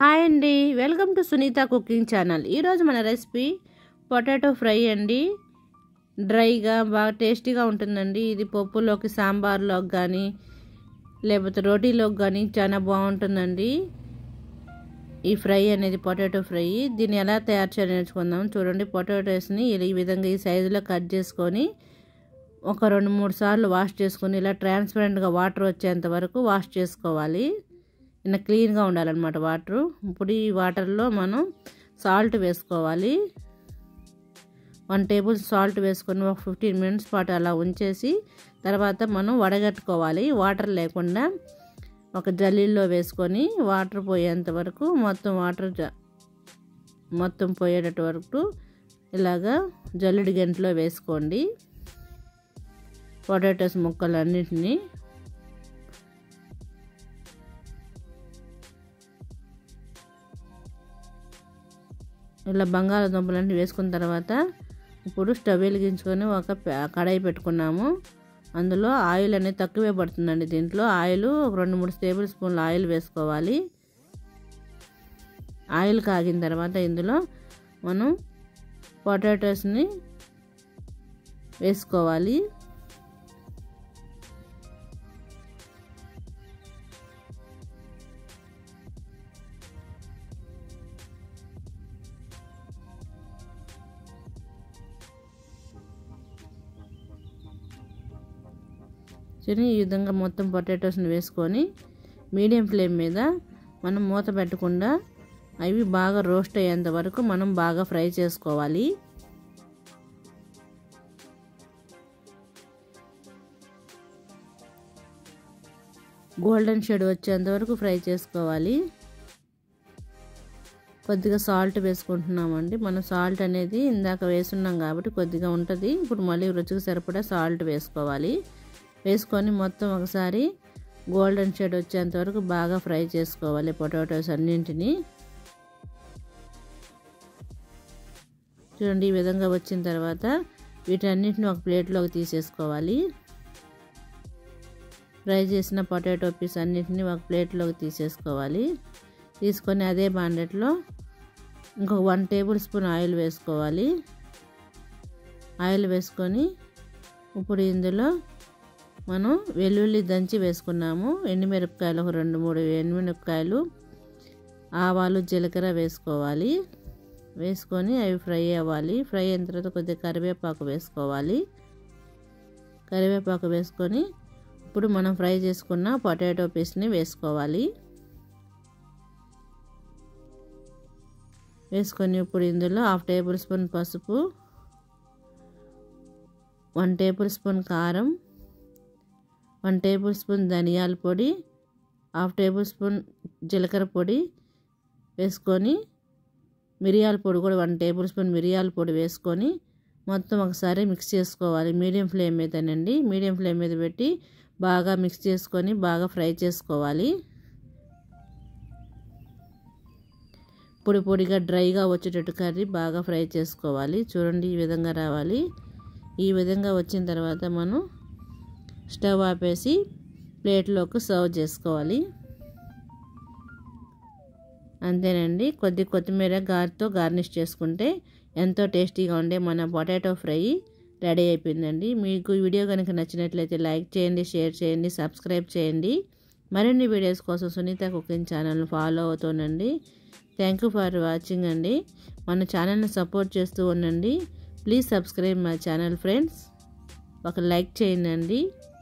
hi అండి welcome to Sunitha cooking channel ఈరోజు మన రెసిపీ పొటాటో ఫ్రై అండి డ్రైగా బాగా టేస్టీగా ఉంటుందండి ఇది పప్పులోకి సాంబార్లోకి కానీ లేకపోతే రోటీలోకి కానీ చాలా బాగుంటుందండి ఈ ఫ్రై అనేది పొటాటో ఫ్రై దీన్ని ఎలా తయారు చేయాలో నేర్చుకుందాం చూడండి పొటాటోస్ని ఈ విధంగా ఈ సైజులో కట్ చేసుకొని ఒక రెండు మూడు సార్లు వాష్ చేసుకొని ఇలా ట్రాన్స్పరెంట్గా వాటర్ వచ్చేంత వరకు వాష్ చేసుకోవాలి ఇలా క్లీన్గా ఉండాలన్నమాట వాటర్ ఇప్పుడు ఈ వాటర్లో మనం సాల్ట్ వేసుకోవాలి వన్ టేబుల్ సాల్ట్ వేసుకొని ఒక ఫిఫ్టీన్ మినిట్స్ పాటు అలా ఉంచేసి తర్వాత మనం వడగట్టుకోవాలి వాటర్ లేకుండా ఒక జల్లీల్లో వేసుకొని వాటర్ పోయేంత వరకు మొత్తం వాటర్ మొత్తం పోయేటట్టు వరకు ఇలాగా జల్లుడి గంటలో వేసుకోండి పొటాటోస్ ముక్కలు అన్నింటినీ ఇలా బంగాళాదుంపలన్నీ వేసుకున్న తర్వాత ఇప్పుడు స్టవ్ వెలిగించుకొని ఒక కడాయి పెట్టుకున్నాము అందులో ఆయిల్ అనేది తక్కువే పడుతుందండి దీంట్లో ఆయిల్ ఒక రెండు మూడు టేబుల్ స్పూన్ల ఆయిల్ వేసుకోవాలి ఆయిల్ కాగిన తర్వాత ఇందులో మనం పొటాటోస్ని వేసుకోవాలి చూడండి ఈ విధంగా మొత్తం పొటాటోస్ని వేసుకొని మీడియం ఫ్లేమ్ మీద మనం మూత పెట్టకుండా అవి బాగా రోస్ట్ అయ్యేంత వరకు మనం బాగా ఫ్రై చేసుకోవాలి గోల్డెన్ షేడ్ వచ్చేంత వరకు ఫ్రై చేసుకోవాలి కొద్దిగా సాల్ట్ వేసుకుంటున్నామండి మనం సాల్ట్ అనేది ఇందాక వేసున్నాం కాబట్టి కొద్దిగా ఉంటుంది ఇప్పుడు మళ్ళీ రుచికి సరిపడా సాల్ట్ వేసుకోవాలి వేసుకొని మొత్తం ఒకసారి గోల్డెన్ షేడ్ వచ్చేంత వరకు బాగా ఫ్రై చేసుకోవాలి పొటాటోస్ అన్నింటినీ చూడండి ఈ విధంగా వచ్చిన తర్వాత వీటన్నిటిని ఒక ప్లేట్లోకి తీసేసుకోవాలి ఫ్రై చేసిన పొటాటో పీస్ అన్నిటిని ఒక ప్లేట్లోకి తీసేసుకోవాలి తీసుకొని అదే బాండెట్లో ఇంకొక వన్ టేబుల్ స్పూన్ ఆయిల్ వేసుకోవాలి ఆయిల్ వేసుకొని ఇప్పుడు ఇందులో మనం వెల్లుల్లి దంచి వేసుకున్నాము ఎండుమిరపకాయలు ఒక రెండు మూడు ఎండుమిరపకాయలు ఆవాలు జీలకర్ర వేసుకోవాలి వేసుకొని అవి ఫ్రై అవ్వాలి ఫ్రై అయిన తర్వాత కొద్దిగా కరివేపాకు వేసుకోవాలి కరివేపాకు వేసుకొని ఇప్పుడు మనం ఫ్రై చేసుకున్న పొటాటో పీస్ని వేసుకోవాలి వేసుకొని ఇప్పుడు ఇందులో హాఫ్ టేబుల్ స్పూన్ పసుపు వన్ టేబుల్ స్పూన్ కారం వన్ టేబుల్ స్పూన్ ధనియాల పొడి హాఫ్ టేబుల్ స్పూన్ జీలకర్ర పొడి వేసుకొని మిరియాల పొడి కూడా వన్ టేబుల్ స్పూన్ మిరియాల పొడి వేసుకొని మొత్తం ఒకసారి మిక్స్ చేసుకోవాలి మీడియం ఫ్లేమ్ మీదనండి మీడియం ఫ్లేమ్ మీద పెట్టి బాగా మిక్స్ చేసుకొని బాగా ఫ్రై చేసుకోవాలి పొడి పొడిగా డ్రైగా వచ్చేటట్టు కర్రీ బాగా ఫ్రై చేసుకోవాలి చూడండి ఈ విధంగా రావాలి ఈ విధంగా వచ్చిన తర్వాత మనం స్టవ్ ఆపేసి ప్లేట్లోకి సర్వ్ చేసుకోవాలి అంతేనండి కొద్ది కొత్తిమీర గారితో గార్నిష్ చేసుకుంటే ఎంతో టేస్టీగా ఉండే మన పొటాటో ఫ్రై రెడీ అయిపోయిందండి మీకు వీడియో కనుక నచ్చినట్లయితే లైక్ చేయండి షేర్ చేయండి సబ్స్క్రైబ్ చేయండి మరిన్ని వీడియోస్ కోసం సునీత కుకింగ్ ఛానల్ని ఫాలో అవుతానండి థ్యాంక్ యూ ఫర్ వాచింగ్ అండి మన ఛానల్ని సపోర్ట్ చేస్తూ ఉండండి please subscribe my channel friends ఒక లైక్ చేయండి